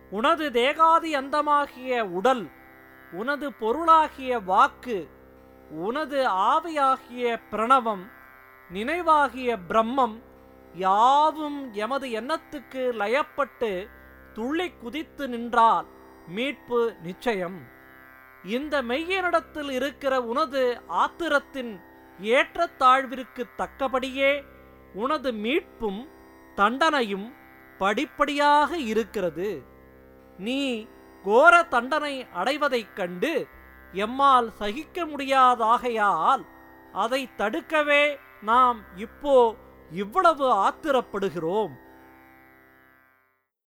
உனது தேகாதி அந்தமாகிய உடல் உனது பொருளாகிய வாக்கு உனது ஆவியாகிய பிரணவம் நினைவாகிய பிரம்மம் யாவும் எமது எண்ணத்துக்கு லயப்பட்டு துள்ளி குதித்து நின்றால் மீட்பு நிச்சயம் இந்த மெய்யனிடத்தில் இருக்கிற உனது ஆத்திரத்தின் ஏற்றத்தாழ்விற்கு தக்கபடியே உனது மீட்பும் தண்டனையும் படிப்படியாக இருக்கிறது நீ கோர தண்டனை அடைவதைக் கண்டு எம்மால் சகிக்க முடியாதாகையால் அதை தடுக்கவே நாம் இப்போ இவ்வளவு ஆத்திரப்படுகிறோம்